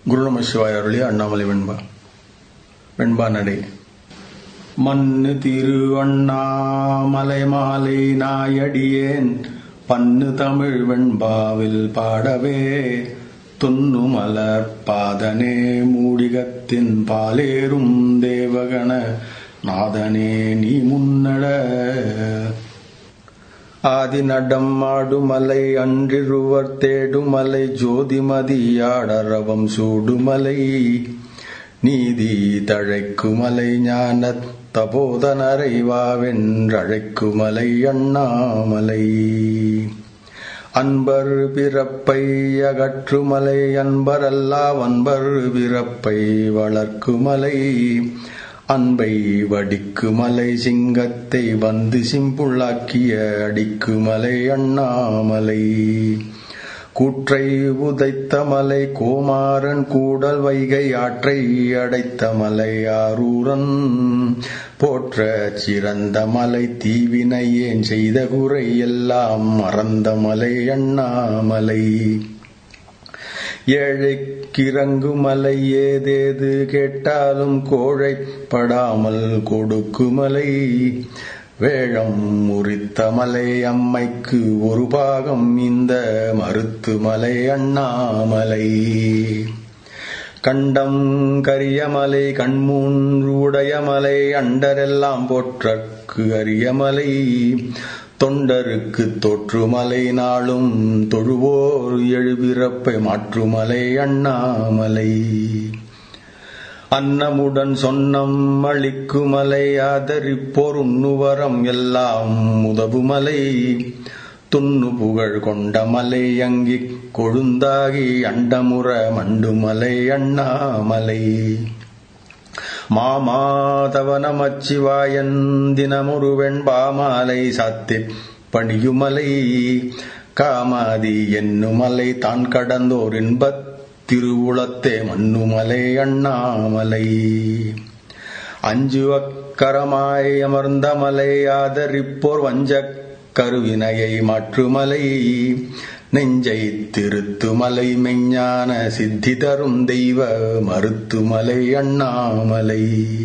குருநம சிவாய அருளிய அண்ணாமலை வெண்பா வெண்பா நடை மண்ணு திரு அண்ணாமலை மாலை நாயடியேன் பன்னு தமிழ் வெண்பாவில் பாடவே துண்ணு மலர் பாதனே மூடிகத்தின் பாலேறும் தேவகண நாதனே நீ முன்னட ஆதி நடம் ஆடுமலை அன்றிருவர் தேடுமலை ஜோதிமதியாடரவம் சூடுமலை நீதி தழைக்குமலை ஞான தபோதனரைவாவென்றழைக்குமலை அண்ணாமலை அன்பர் பிறப்பை அகற்றுமலை அன்பரல்லா வன்பர் பிறப்பை வளர்க்குமலை அன்பை வடிக்குமலை சிங்கத்தை வந்து சிம்புள்ளாக்கிய அடிக்குமலை அண்ணாமலை கூற்றை உதைத்த மலை கோமாரன் கூடல் வைகை ஆற்றை அடைத்த மலை ஆரூரன் போற்ற சிறந்த மலை தீவினை ஏன் செய்த குறை எல்லாம் மறந்த மலை அண்ணாமலை ஏழைக்கிறங்கு மலை ஏதேது கேட்டாலும் கோழைப்படாமல் கொடுக்குமலை வேழம் முறித்த மலை அம்மைக்கு ஒரு பாகம் இந்த மருத்துமலை அண்ணாமலை கண்டம் கரியமலை கண்மூன்றுடைய மலை அண்டரெல்லாம் போற்றற்கு அரியமலை தொண்டருக்கு தோற்றுமலை நாளும் தொழுவோர் எழுபிறப்பை மாற்றுமலை அண்ணாமலை அன்னமுடன் சொன்னம் அளிக்குமலை ஆதரிப்போர் உண்ணுவரம் எல்லாம் உதவுமலை துண்ணு புகழ் கொண்ட மலை அங்கிக் கொழுந்தாகி அண்டமுற மண்டுமலை அண்ணாமலை மாமாதவனமச்சிவாயன் தினமுரு வெண்பாமாலை சாத்தி பணியுமலை காமாதி என்னுமலை தான் கடந்தோர் இன்பத் திருவுளத்தே மண்ணுமலை அண்ணாமலை அஞ்சு அக்கரமாய் அமர்ந்த மலை ஆதரிப்போர் வஞ்சக் கருவினையை மாற்றுமலை நெஞ்சை திருத்துமலை மெஞ்ஞான சித்தி தரும் தெய்வ மருத்துமலை அண்ணாமலை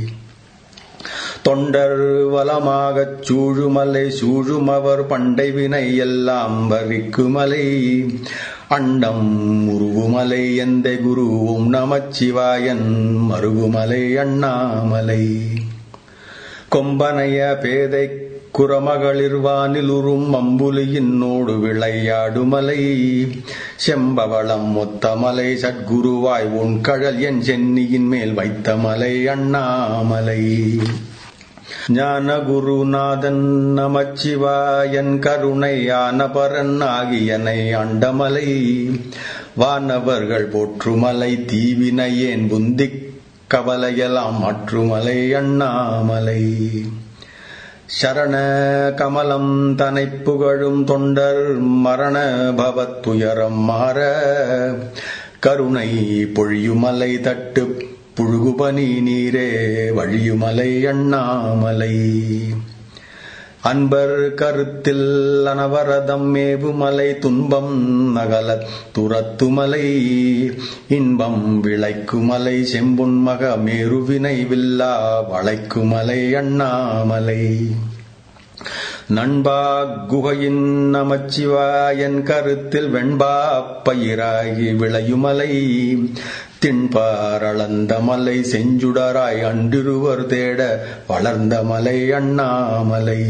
தொண்டர் வலமாகச் சூழுமலை சூழுமவர் பண்டை வினை எல்லாம் வரிக்குமலை அண்டம் உருவுமலை எந்த குருவும் நமச்சிவாயன் மருகுமலை அண்ணாமலை கொம்பனைய பேதை குரமகளிர்வானில் உறும் அம்புலியின்னோடு விளையாடுமலை செம்பவளம் மொத்தமலை சத்குருவாய் உன் கழல் என் சென்னியின் மேல் வைத்த மலை அண்ணாமலை ஞான குருநாதன் நமச்சிவாயன் கருணையான பரன் ஆகியனை அண்டமலை வானவர்கள் போற்றுமலை தீவினையேன் புந்திக் கவலையெல்லாம் மாற்றுமலை அண்ணாமலை சரண கமலம் தனை புகழும் தொண்டர் மரண பவத்துயரம் மாற கருணை பொழியுமலை தட்டு புழுகுபனி நீரே வழியுமலை அண்ணாமலை அன்பர் கருத்தில் அனவரதம் மேவுமலை துன்பம் நகல துரத்துமலை இன்பம் விளைக்குமலை செம்புன்மக மேருவினை வில்லா வளைக்குமலை அண்ணாமலை நண்பா குகையின் நமச்சிவாயன் கருத்தில் வெண்பா பயிராகி விளையுமலை திண்பாரளந்த மலை செஞ்சுடராய் அண்டிருவர் தேட வளர்ந்த மலை அண்ணாமலை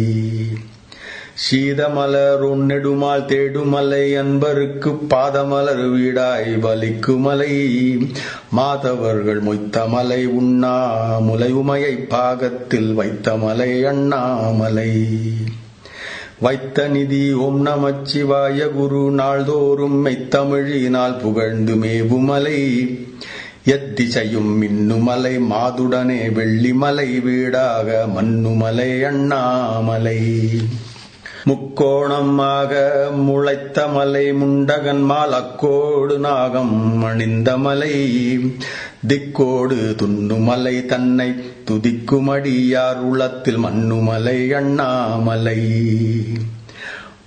சீதமலர் உன்னெடுமால் தேடுமலை அன்பருக்கு பாதமலர் வீடாய் பலிக்குமலை மாதவர்கள் மொய்த்த மலை உண்ணா முலை உமையை பாகத்தில் வைத்த மலை அண்ணாமலை வைத்த நிதி ஓம் நமச்சிவாய குரு நாள்தோறும் மெய்த்தமிழினால் புகழ்ந்து மேவுமலை எத்திசையும் மின்னுமலை மாதுடனே வெள்ளிமலை வீடாக மண்ணுமலை அண்ணாமலை முக்கோணமாக முளைத்த மலை முண்டகன்மால் அக்கோடு நாகம் அணிந்த மலை திக்கோடு துண்ணுமலை தன்னை துதிக்குமடியார் உள்ளத்தில் மண்ணுமலை அண்ணாமலை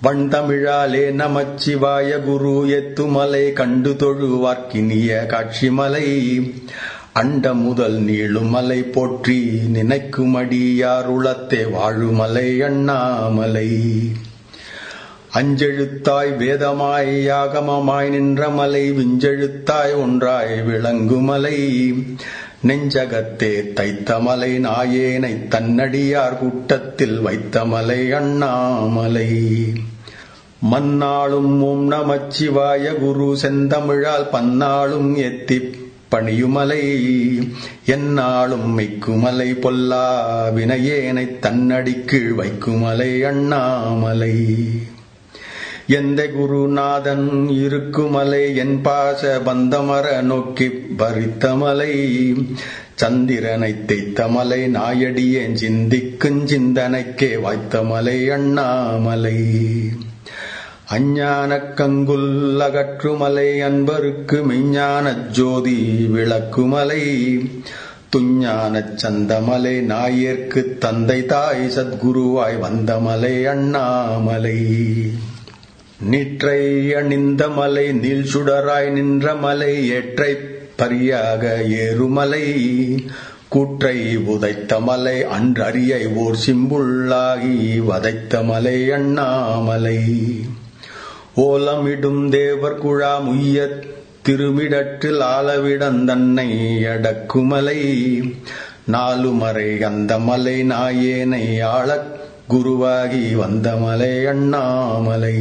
வண்தமிழாலே நமச்சிவாய குரு எத்துமலை கண்டு தொழுவார்க்கினிய காட்சிமலை அண்ட முதல் நீளுமலை போற்றி நினைக்குமடியார் உளத்தே வாழுமலை அண்ணாமலை அஞ்செழுத்தாய் வேதமாய் யாகமமாய் நின்ற மலை விஞ்செழுத்தாய் ஒன்றாய் விளங்குமலை நெஞ்சகத்தே தைத்த மலை நாயேனை தன்னடியார் கூட்டத்தில் வைத்த மலை அண்ணாமலை மன்னாளும் ஓம் நமச்சிவாய குரு செந்தமிழால் பன்னாளும் எத்திப் பணியுமலை என்னாலும் மெய்க்குமலை பொல்லா வினையேனை தன்னடிக்கீழ் வைக்குமலை அண்ணாமலை எந்த குருநாதன் இருக்குமலை என் பாச பந்தமர நோக்கி பறித்தமலை சந்திரனை தைத்தமலை நாயடியேன் சிந்திக்குஞ் சிந்தனைக்கே வாய்த்தமலை அண்ணாமலை அஞ்ஞானக் கங்குல் அகற்றுமலை அன்பருக்கு மெஞ்ஞானச் ஜோதி விளக்குமலை துஞ்ஞானச் சந்தமலை நாயர்க்கு தந்தை தாய் சத்குருவாய் வந்தமலை அண்ணாமலை நீற்றை அணிந்த மலை நீள் சுடராய் நின்ற மலை ஏற்றை பரியாக ஏறுமலை கூற்றை உதைத்த மலை அன்றறியை ஓர் சிம்புள்ளாகி வதைத்த மலை அண்ணாமலை ஓலமிடும் தேவர் குழா முய்ய திருமிடற்றில் ஆளவிடந்தன்னை அடக்குமலை நாலுமறை அந்த மலை நாயேனை ஆளக் குருவாகி வந்த மலை அண்ணாமலை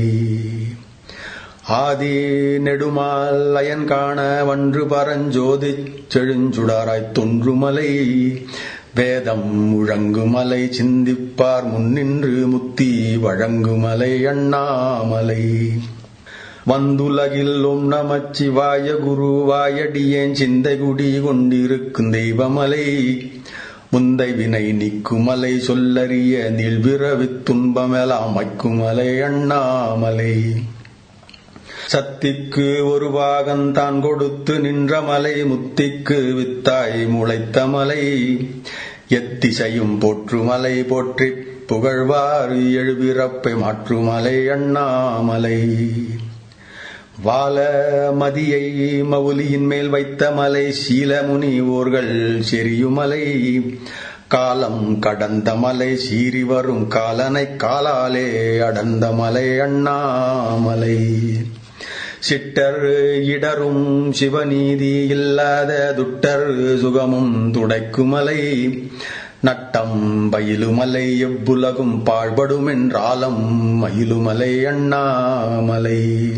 ஆதி நெடுமால் அயன் காண வன்று பரஞ்சோதி செழுஞ்சுடராய் தொன்றுமலை வேதம் முழங்குமலை சிந்திப்பார் முன்னின்று முத்தி வழங்குமலை அண்ணாமலை வந்துலகில் ஓம் நமச்சிவாய குருவாயடியேன் சிந்தை குடி கொண்டிருக்கும் தெய்வமலை முந்தை வினை நீக்குமலை சொல்லறிய நீள்விரவித் துன்பமெலாம் வைக்குமலை அண்ணாமலை சத்திக்கு ஒரு பாகம் தான் கொடுத்து நின்ற மலை முத்திக்கு வித்தாய் முளைத்த மலை எத்திசையும் போற்றுமலை போற்றி புகழ்வார் எழுபிறப்பை மாற்றுமலை அண்ணாமலை வால மதியை மவுலியின் மேல் வைத்த மலை சீலமுனி ஓர்கள் செரியுமலை காலம் கடந்த மலை சீறி வரும் காலனை காலாலே அடர்ந்த மலை அண்ணாமலை சிட்டர் இடரும் சிவநீதி இல்லாத துட்டர் சுகமும் துடைக்குமலை நட்டம் பயிலுமலை எவ்வுலகும் பாழ்படுமென்றாலம் மயிலுமலை அண்ணாமலை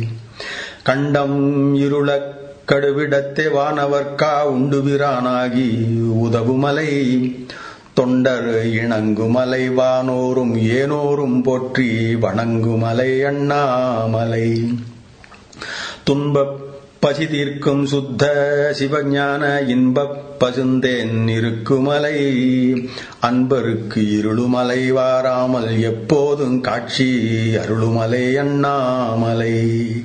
கண்டம் இருளக் கடுவிடத்தே வானவர்க்கா உண்டுபிரானாகி உதவுமலை தொண்டர் இணங்குமலை வானோரும் ஏனோரும் போற்றி வணங்குமலை அண்ணாமலை துன்பப் பசி தீர்க்கும் சுத்த சிவஞான இன்பப் பசுந்தேன் இருக்குமலை அன்பருக்கு இருளுமலை வாராமல் எப்போதும் காட்சி அருளுமலை அண்ணாமலை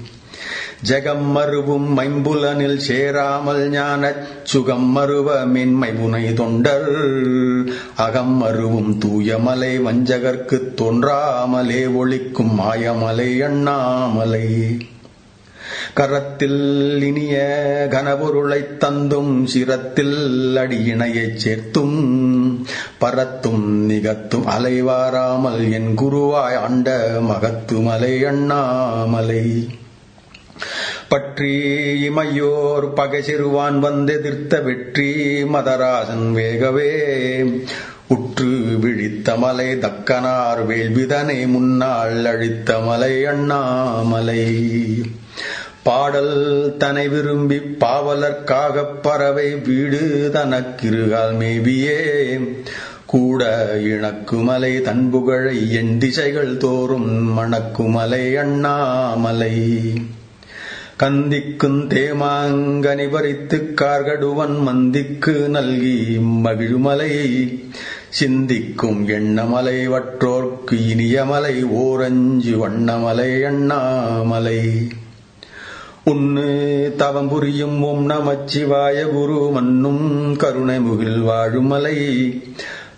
ஜெகம் மறுவும் மைம்புலனில் சேராமல் ஞானச் சுகம் மறுவ மென்மை புனை தொண்டர் அகம் மறுவும் தூயமலை வஞ்சகர்க்குத் தோன்றாமலே ஒளிக்கும் மாயமலை அண்ணாமலை கரத்தில் இனிய கனபொருளைத் தந்தும் சிரத்தில் அடியினையைச் சேர்த்தும் பரத்தும் நிகத்தும் அலைவாராமல் என் குருவாய் ஆண்ட மகத்துமலை அண்ணாமலை பற்றி இமையோர் பகை சிறுவான் வந்தெதிர்த்த வெற்றி மதராசன் வேகவே உற்று விழித்த மலை தக்கனார் வேள்விதனை முன்னாள் அழித்த மலை அண்ணாமலை பாடல் தனை விரும்பி பாவலர்க்காகப் பறவை வீடு தனக்கிருகால் மேவியே கூட இணக்குமலை தன்புகழை என் திசைகள் தோறும் மணக்குமலை அண்ணாமலை கந்திக்குந் தேமாங்கனி பறித்துக் கார்கடுவன் மந்திக்கு நல்கி மகிழுமலை சிந்திக்கும் எண்ணமலை வற்றோர்க்கு இனியமலை ஓரஞ்சு வண்ணமலை அண்ணாமலை உன்னு தவம் புரியும் ஓம் நமச்சிவாய குரு மன்னும் கருணை முகில் வாழுமலை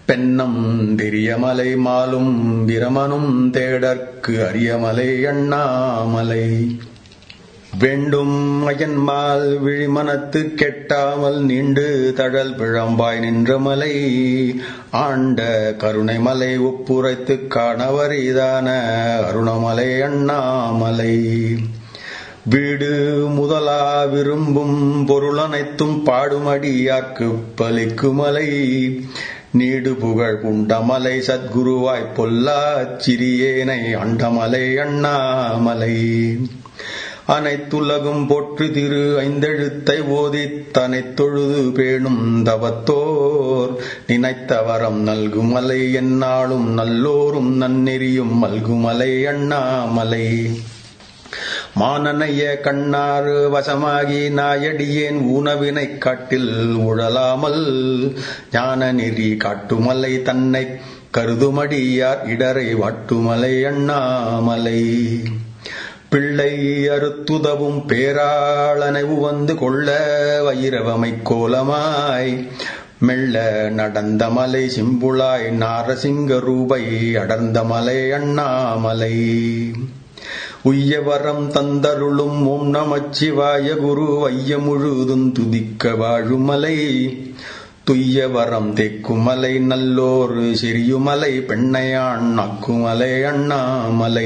பெண்ணம் பெரியமலை மாலும் பிரமனும் தேடற்கு அரியமலை அண்ணாமலை வேண்டும் அயன்மால் விழிமனத்து கெட்டாமல் நீண்டு தழல் பிழம்பாய் நின்ற மலை ஆண்ட கருணை மலை ஒப்புரைத்து காணவரிதான அருணமலை அண்ணாமலை வீடு முதலா விரும்பும் பொருளனைத்தும் பாடுமடியார்க்கு பலிக்குமலை நீடு புகழ் உண்டமலை சத்குருவாய் பொல்லா சிறியேனை அண்டமலை அண்ணாமலை அனைத்துலகும் போற்று திரு ஐந்தெழுத்தை ஓதித் தனைத் தொழுது பேணும் தவத்தோர் நினைத்த வரம் நல்குமலை எந்நாளும் நல்லோரும் நன்னெறியும் மல்குமலை அண்ணாமலை மானனைய கண்ணாறு வசமாகி நாயடியேன் ஊனவினை காட்டில் உழலாமல் ஞான நெறி காட்டுமலை தன்னை கருதுமடியார் இடரை வாட்டுமலை அண்ணாமலை பிள்ளை அறுத்துதவும் பேராளனை வந்து கொள்ள வைரவமை கோலமாய் மெல்ல நடந்த மலை சிம்புளாய் நாரசிங்க ரூபை அடர்ந்த மலை அண்ணாமலை உய்யவரம் தந்தருளும் ஓம் நமச்சிவாய குரு ஐய முழுதும் துதிக்க வாழுமலை துய்யவரம் தெக்குமலை நல்லோர் சிறியுமலை பெண்ணையான் அக்குமலை அண்ணாமலை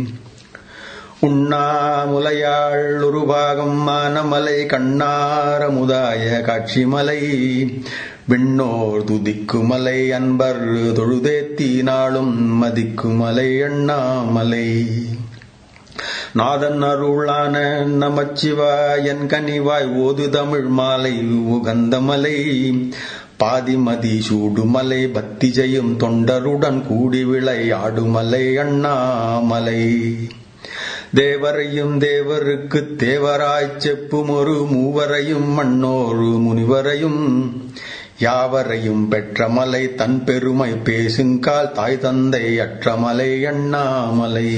உண்ணாமுலையாள் ஒரு பாகம் மானமலை கண்ணாரமுதாய காட்சிமலை விண்ணோர் துதிக்குமலை அன்பர் தொழுதேத்தினாலும் மதிக்குமலை அண்ணாமலை நாதன் அருளான நமச்சிவாயன் கனிவாய் ஓது தமிழ் மாலை உகந்தமலை பாதிமதி சூடுமலை பக்தி ஜெயும் தொண்டருடன் கூடி விளையாடுமலை அண்ணாமலை தேவரையும் தேவருக்கு தேவராய்ச் செப்பும் ஒரு மூவரையும் மண்ணோரு முனிவரையும் யாவரையும் பெற்ற மலை தன் பெருமை பேசுங்கால் தாய் தந்தை அற்ற மலை அண்ணாமலை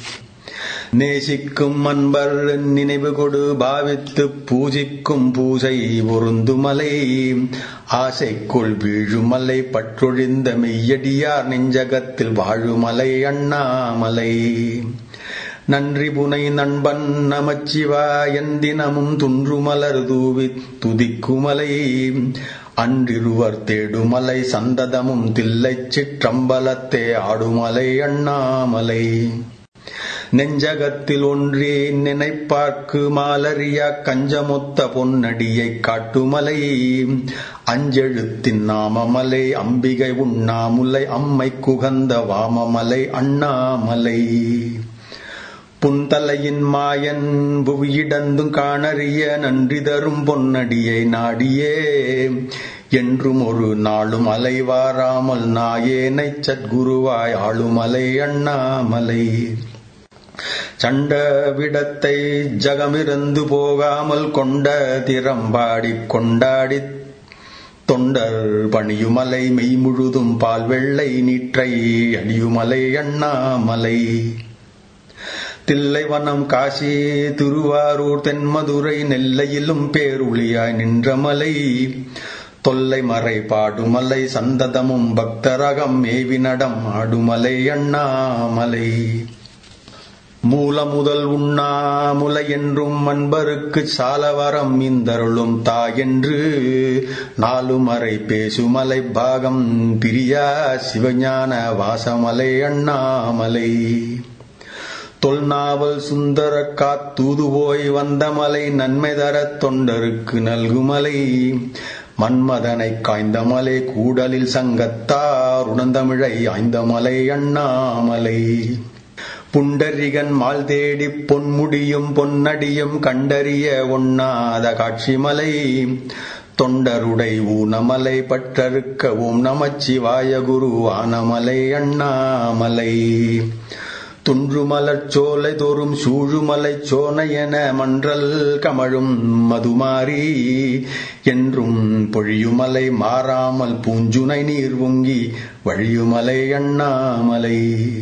நேசிக்கும் அன்பர் நினைவு கொடு பாவித்து பூஜிக்கும் பூசை பொருந்துமலை ஆசைக்குள் வீழுமலை பற்றொழிந்த மெய்யடியார் நெஞ்சகத்தில் வாழுமலை அண்ணாமலை நன்றி புனை நண்பன் நமச்சிவாயன் தினமும் துன்றுமலர் தூவி துதிக்குமலை அன்றிருவர் தேடுமலை சந்ததமும் தில்லைச் சிற்றம்பலத்தே ஆடுமலை அண்ணாமலை நெஞ்சகத்தில் ஒன்றே நினைப்பார்க்கு மாலரியா கஞ்சமொத்த பொன்னடியைக் காட்டுமலை அஞ்செழுத்தின் நாமமலை அம்பிகை உண்ணாமுலை அம்மை குகந்த வாமமலை அண்ணாமலை புந்தலையின் மாயன் புவியிடந்தும் காணறிய நன்றி தரும் பொன்னடியை நாடியே என்றும் ஒரு நாளும் அலைவாராமல் நாயேனை சத்குருவாய் ஆளுமலை அண்ணாமலை சண்ட விடத்தை ஜகமிருந்து போகாமல் கொண்ட திறம்பாடி கொண்டாடி தொண்டர் பணியுமலை மெய் முழுதும் பால் வெள்ளை நீற்றை அடியுமலை அண்ணாமலை தில்லைவனம் காசி திருவாரூர் தென்மதுரை நெல்லையிலும் பேருளியாய் நின்ற மலை தொல்லை மறை பாடுமலை சந்ததமும் பக்தரகம் மேவி நடம் ஆடுமலை அண்ணாமலை மூல முதல் உண்ணாமுலை என்றும் அன்பருக்கு சாலவரம் இந்தருளும் தாயென்று நாலுமறை பேசுமலை பாகம் பிரியா சிவஞான வாசமலை அண்ணாமலை தொல்நாவல் சுந்தர காத்தூது போய் வந்த மலை நன்மை தரத் தொண்டருக்கு நல்குமலை மன்மதனை காய்ந்த மலை கூடலில் சங்கத்தார் உணர்ந்தமிழை ஆய்ந்த மலை அண்ணாமலை புண்டரிகன் மால் தேடி பொன்முடியும் பொன்னடியும் கண்டறிய ஒண்ணாத காட்சிமலை தொண்டருடை ஊனமலை பற்றறுக்க ஓம் நமச்சிவாய குரு ஆனமலை அண்ணாமலை துன்றுமலர் சோலை தோறும் சூழுமலைச் சோனை என மன்றல் கமழும் மதுமாரி என்றும் பொழியுமலை மாறாமல் பூஞ்சுனை நீர் பொங்கி வழியுமலை அண்ணாமலை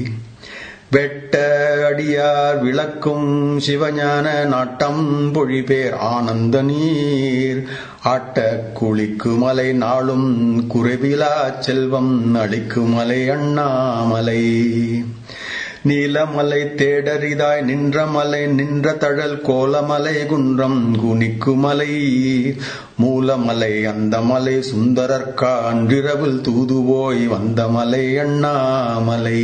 வெட்ட அடியார் விளக்கும் சிவஞான நாட்டம் பொழிபேர் ஆனந்த நீர் ஆட்ட குளிக்குமலை நாளும் குறைவிலா செல்வம் அளிக்குமலை அண்ணாமலை நீலமலை தேடரிதாய் நின்ற மலை நின்ற தழல் கோலமலை குன்றம் குனிக்குமலை மூலமலை அந்த மலை சுந்தரர்கா அன்றிரவில் தூதுவோய் வந்த மலை அண்ணாமலை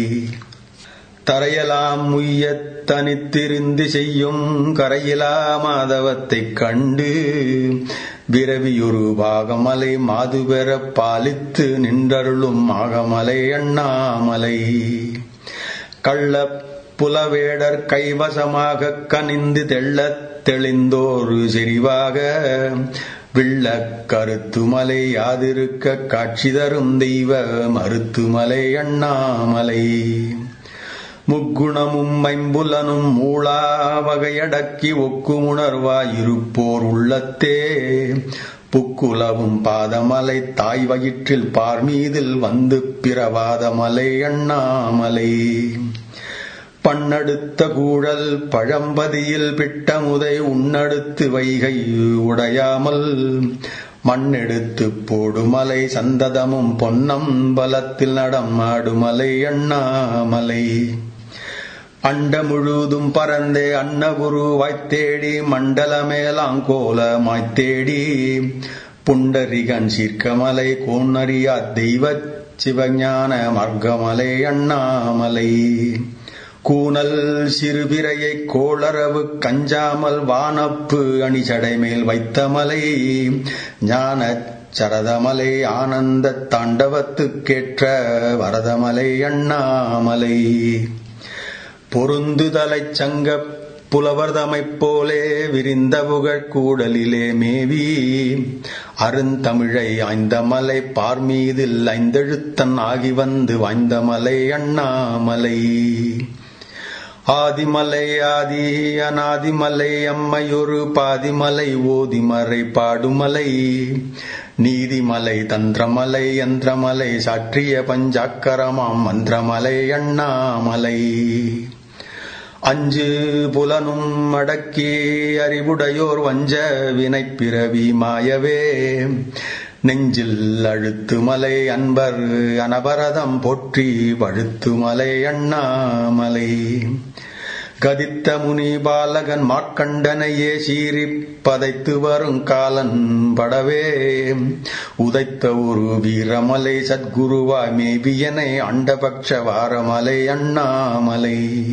தரையலாம் உய்ய தனித்திருந்து செய்யும் கரையிலா மாதவத்தைக் கண்டு விரவியொரு பாகமலை மாது பெற பாலித்து நின்றருளும் ஆகமலை அண்ணாமலை கள்ள புலவேடர் கைவசமாக கனிந்து தெள்ளத் தெளிந்தோரு செறிவாக விள்ள கருத்துமலை யாதிருக்க காட்சி தரும் தெய்வ மருத்துமலை அண்ணாமலை முக்குணமும் ஐம்புலனும் மூளா வகையடக்கி ஒக்குமுணர்வாயிருப்போர் உள்ளத்தே புக்குலவும் பாதமலை தாய் வயிற்றில் பார்மீதில் வந்து பிறவாதமலை அண்ணாமலை பண்ணடுத்த கூழல் பழம்பதியில் பிட்டமுதை உன்னடுத்து வைகை உடையாமல் மண்ணெடுத்து போடுமலை சந்ததமும் பொன்னம் பலத்தில் நடம் ஆடுமலை அண்ணாமலை அண்ட முழுதும் பறந்தே அன்னகுரு வாய்த்தேடி மண்டல மேலாங்கோல மாய்த்தேடி புண்டரிகன் சீர்க்கமலை கோன்னறியா தெய்வ சிவஞான மார்க்கமலை அண்ணாமலை கூனல் சிறுபிரையை கோளரவு கஞ்சாமல் வானப்பு அணிச்சடை மேல் வைத்த மலை ஞான சரதமலை ஆனந்த தாண்டவத்துக்கேற்ற வரதமலை அண்ணாமலை பொருந்துதலைச் சங்க புலவர்தமைப் போலே விரிந்த புகழ் கூடலிலே மேவி அருந்தமிழை ஆய்ந்த மலை பார்மீதில் ஐந்தெழுத்தன் ஆகி வந்து வாய்ந்த மலை அண்ணாமலை ஆதிமலை ஆதி அநாதிமலை அம்மையொரு பாதிமலை ஓதிமறை பாடுமலை நீதிமலை தந்திரமலை யந்திரமலை சாற்றிய பஞ்சாக்கரமாம் மந்திரமலை அண்ணாமலை அஞ்சு புலனும் அடக்கி அறிவுடையோர் வஞ்ச வினைப்பிறவி மாயவே நெஞ்சில் அழுத்துமலை அன்பர் அனபரதம் போற்றி வழுத்துமலை அண்ணாமலை கதித்த முனி பாலகன் மார்க்கண்டனையே சீறி பதைத்து வரும் காலன் படவே உதைத்த ஒரு வீரமலை சத்குருவாய் மேவியனை அண்டபக்ஷ வாரமலை அண்ணாமலை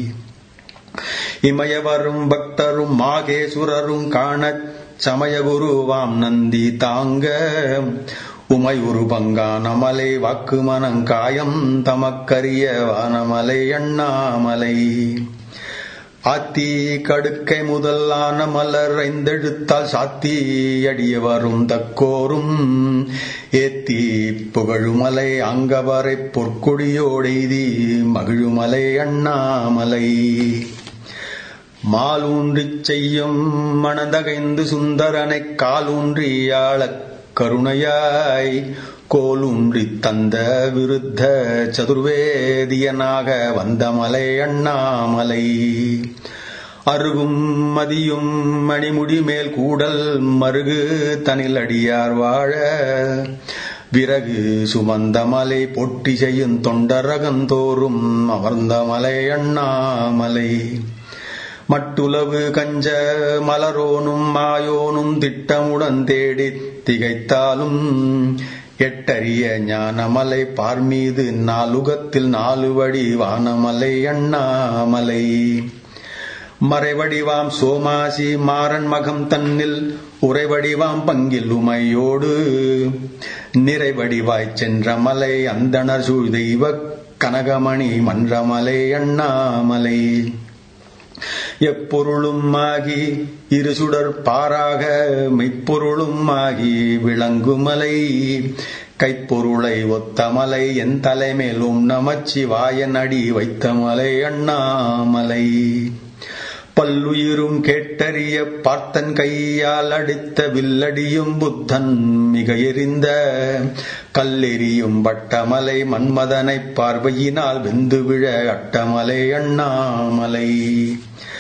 இமய வரும் பக்தரும் மாகேசுரரும் காணச் சமயகுருவாம் நந்தி தாங்க உமையுரு பங்கானமலை வாக்கு மனங்காயம் தமக்கரிய வானமலை அண்ணாமலை ஆத்தி கடுக்கை முதலான மலர் ஐந்தெழுத்தால் சாத்தி அடிய வரும் தக்கோரும் ஏத்தி புகழுமலை அங்கவரை பொற்கொடியோடெய்தி மகிழுமலை அண்ணாமலை மாலூன்றிச் செய்யும் மணந்தகைந்து சுந்தரனைக் காலூன்றியாளக் கருணையாய் கோலூன்றித் தந்த விருத்த சதுர்வேதியனாக வந்த மலை அண்ணாமலை அருகும் மதியும் மணிமுடி மேல் கூடல் மருகு தனில் அடியார் வாழ விறகு சுமந்த மலை பொட்டி செய்யும் தொண்டரகந்தோறும் அமர்ந்த மலை அண்ணாமலை மட்டுளவு கஞ்ச மலரோனும் மாயோனும் திட்டமுடன் தேடித் திகைத்தாலும் எட்டரிய ஞானமலை பார்மீது நாலுகத்தில் நாலு வடி வானமலை அண்ணாமலை மறைவடிவாம் சோமாசி மாறன் மகம் தன்னில் உறைவடிவாம் பங்கில் உமையோடு நிறைவடிவாய்ச் சென்ற மலை அந்தணர் சூழ் தெய்வ கனகமணி மன்றமலை அண்ணாமலை எப்பொருளும் ஆகி இரு சுடர் பாராக மெய்ப்பொருளும் ஆகி விளங்குமலை கைப்பொருளை ஒத்தமலை என் தலைமேலும் நமச்சிவாயன் அடி வைத்த மலை அண்ணாமலை பல்லுயிரும் கேட்டறிய பார்த்தன் கையால் அடித்த வில்லடியும் புத்தன் மிக எரிந்த கல்லெறியும் வட்டமலை மன்மதனை பார்வையினால் வெந்து விழ அட்டமலை அண்ணாமலை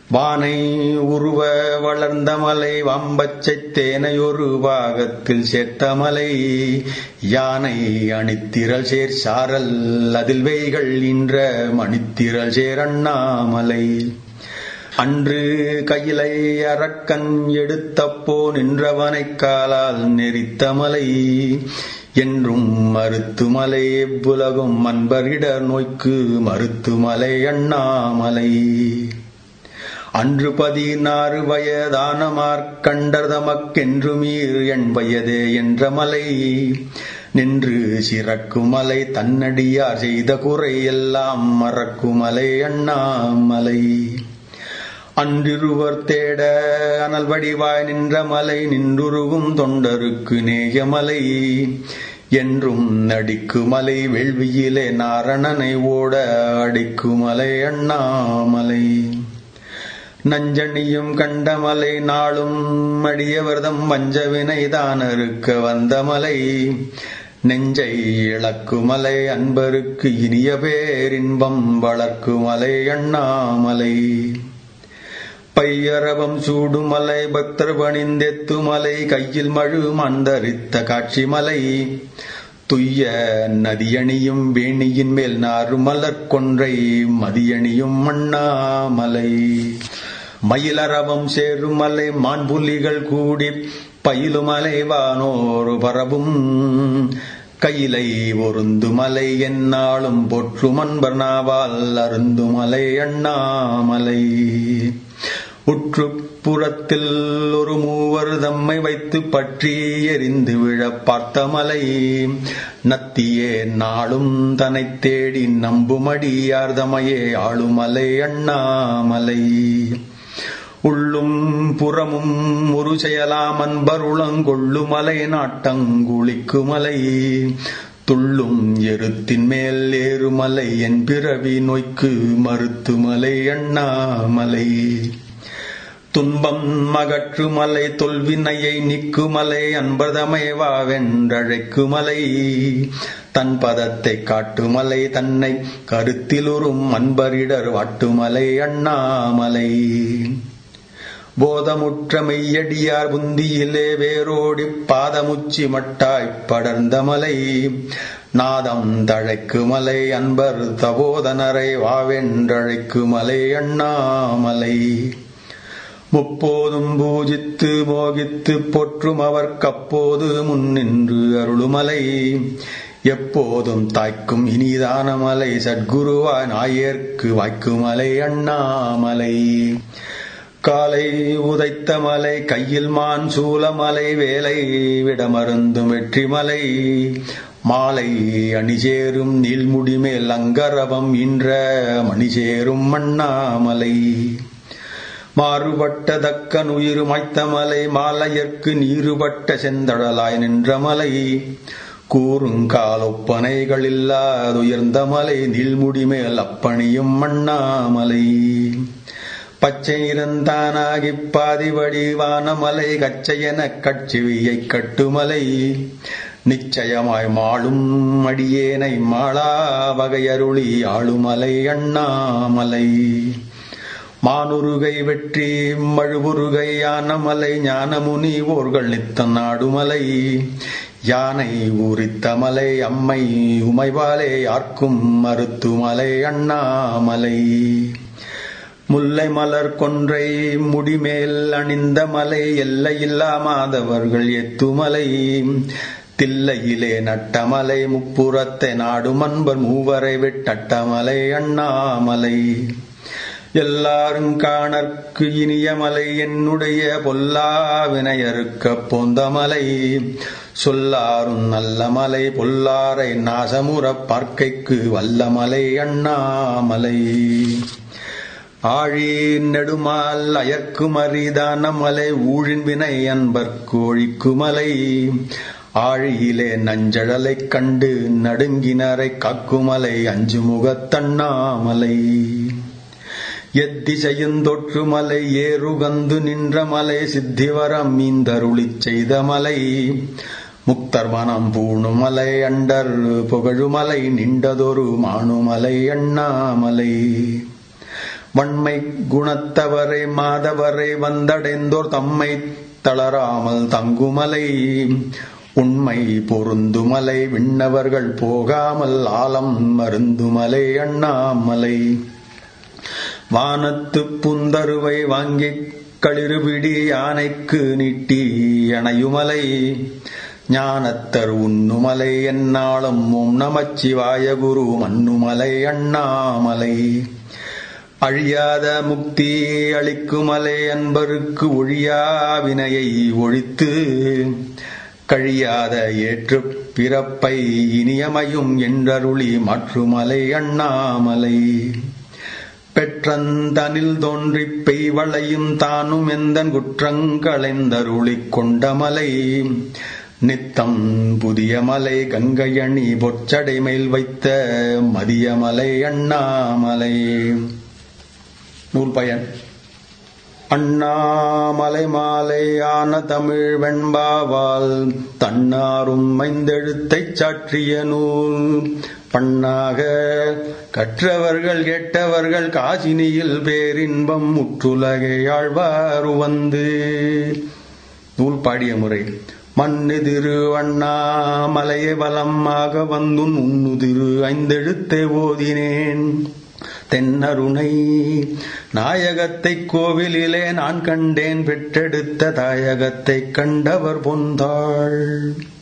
வானை உருவ வளர்ந்த மலை வம்பச்சை தேனையொரு பாகத்தில் சேர்த்த மலை யானை அணித்திரள் சேர் சாரல் அதில் வெய்கள் இன்ற மணித்திரள் சேர் அண்ணாமலை அன்று கையிலை அரக்கன் எடுத்தப்போ நின்றவனைக் காலால் நெறித்த மலை என்றும் மருத்துமலை எவ்வுலகும் அன்பரிடர் நோய்க்கு மருத்துமலை அண்ணாமலை அன்று பதினாறு வயதான மார்க்கண்டர் தமக்கென்று மீர் என் வயதே என்ற மலை நின்று சிறக்குமலை தன்னடியார் செய்த குறை எல்லாம் மறக்குமலை அண்ணாமலை அன்றிருவர் தேட அனல் வடிவாய் நின்ற மலை நின்றுருகும் தொண்டருக்கு நேயமலை என்றும் நடிக்குமலை வெள்வியிலே நாரணனை ஓட அடிக்குமலை அண்ணாமலை நஞ்சணியும் கண்டமலை நாளும் அடியவர்தம் வஞ்சவினை தானறுக்க வந்த மலை நெஞ்சை இழக்குமலை அன்பருக்கு இனிய பேரின்பம் வளர்க்குமலை அண்ணாமலை பையரவம் சூடுமலை பக்தர் பணிந்தெத்துமலை கையில் மழு மந்தரித்த காட்சி மலை துய்ய நதியணியும் வேணியின் மேல் நாறுமலர் கொன்றை மதியணியும் மண்ணாமலை மயிலரவம் சேருமலை மான்புலிகள் கூடி பயிலுமலை வானோரு பரவும் கையிலை ஒருந்துமலை என்னாலும் பொற்றும் அன்பர் நாவால் அருந்துமலை அண்ணாமலை உற்று புறத்தில் ஒரு மூவர் தம்மை வைத்து பற்றி எரிந்து விழ பார்த்த மலை நத்தியே நாளும் தனை தேடி நம்புமடியார்தமையே ஆளுமலை அண்ணாமலை உள்ளும் புறமும் ஒரு செயலாம் அன்பருளங்கொள்ளுமலை நாட்டங்குளிக்குமலை துள்ளும் எருத்தின் மேல் ஏறுமலை என் பிறவி நோய்க்கு மறுத்துமலை அண்ணாமலை துன்பம் மகற்றுமலை தொல்வினையை நிக்குமலை அன்பர்தமைவா வென்றழைக்குமலை தன் பதத்தை காட்டுமலை தன்னை கருத்திலுறும் அன்பரிடர் வாட்டுமலை அண்ணாமலை போதமுற்ற மெய்யடியார் புந்தியிலே வேரோடி பாதமுச்சி மட்டாய்ப் படர்ந்த மலை நாதம் தழைக்கு மலை அன்பர் தபோதனரை வாவென்றழைக்கு மலை அண்ணாமலை முப்போதும் பூஜித்து மோகித்து போற்றும் அவர் கப்போது முன்னின்று அருளுமலை எப்போதும் தாய்க்கும் இனிதான மலை சத்குருவாய் நாயர்க்கு வாய்க்குமலை அண்ணாமலை காலை உதைத்த மலை கையில் மான் சூலமலை வேலை விடமருந்தும் வெற்றிமலை மாலை அணிசேரும் நீள்முடி மேல் அங்கரவம் இன்ற மணிசேரும் மண்ணாமலை மாறுபட்ட தக்கன் உயிர் மாய்த்த மலை மாலையர்க்கு நீருபட்ட செந்தடலாய் நின்ற மலை கூறுங்காலொப்பனைகள் இல்லாதுயர்ந்த மலை நீள்முடி மேல் அப்பணியும் மண்ணாமலை பச்சை இருந்தானாகிப் பாதிவடி வானமலை கச்சையெனக் கட்சிவியை கட்டுமலை நிச்சயமாய் மாளும் அடியேனை மாளா வகையருளி ஆளுமலை அண்ணாமலை மானுருகை வெற்றி மழுவுருகை யானமலை ஞானமுனி ஓர்கள் நித்த நாடுமலை யானை ஊரித்த மலை அம்மை உமைவாலே யார்க்கும் மருத்துமலை அண்ணாமலை முல்லை மலர் கொன்றை முடிமேல் அணிந்த மலை எல்லையில்லா மாதவர்கள் எத்துமலை தில்லையிலே நட்டமலை முப்புறத்தை நாடும் அன்பர் மூவரை விட்டட்டமலை அண்ணாமலை எல்லாரும் காணற்கு இனிய மலை என்னுடைய பொல்லா வினையறுக்க போந்த மலை சொல்லாரும் நல்ல மலை பொல்லாரை நாசமுறப் பார்க்கைக்கு வல்ல மலை அண்ணாமலை ஆழி நெடுமால் அயர்க்கும் அரிதான மலை ஊழின் வினை அன்பர்க்கு ஒழிக்குமலை ஆழியிலே நஞ்சழலைக் கண்டு நடுங்கினரை காக்குமலை அஞ்சு முகத்தண்ணாமலை எத்திசையும் தொற்று மலை ஏறுகந்து நின்ற மலை சித்திவரம் மீந்தருளிச் செய்த மலை முக்தர் மனம் பூணுமலை அண்டர் புகழுமலை நின்றதொரு மானுமலை அண்ணாமலை வன்மை குணத்தவரை மாதவரை வந்தடைந்தோர் தம்மை தளராமல் தங்குமலை உண்மை பொருந்துமலை விண்ணவர்கள் போகாமல் ஆலம் மருந்துமலை அண்ணாமலை வானத்து புந்தருவை வாங்கிக் களிறுபிடி யானைக்கு நீட்டி அணையுமலை ஞானத்தர் உண்ணுமலை என்னாலும் ஓம் நமச்சிவாய குரு மண்ணுமலை அண்ணாமலை அழியாத முக்தி அளிக்குமலை அன்பருக்கு ஒழியா வினையை ஒழித்து கழியாத ஏற்று பிறப்பை இனியமையும் என்றருளி மற்றுமலை அண்ணாமலை பெற்றந்தனில் தோன்றிப் பெய்வளையும் தானும் எந்தன் குற்றங்களைந்தருளிக் கொண்டமலை நித்தம் புதிய மலை கங்கையணி பொற்சடை மேல் வைத்த மதியமலை அண்ணாமலை நூல் பயன் அண்ணாமலை மாலை ஆன தமிழ் வெண்பாவால் தன்னாரும் மைந்தெழுத்தைச் சாற்றிய நூல் பண்ணாக கற்றவர்கள் கேட்டவர்கள் காசினியில் பேரின்பம் முற்றுலகை ஆழ்வார் வந்து நூல் பாடிய முறை மண்ணுதிரு அண்ணாமலையை வலமாக வந்துன் உன்னுதிரு ஐந்தெழுத்தை ஓதினேன் தென்னருணை நாயகத்தை கோவிலிலே நான் கண்டேன் பெற்றெடுத்த தாயகத்தை கண்டவர் பொந்தாள்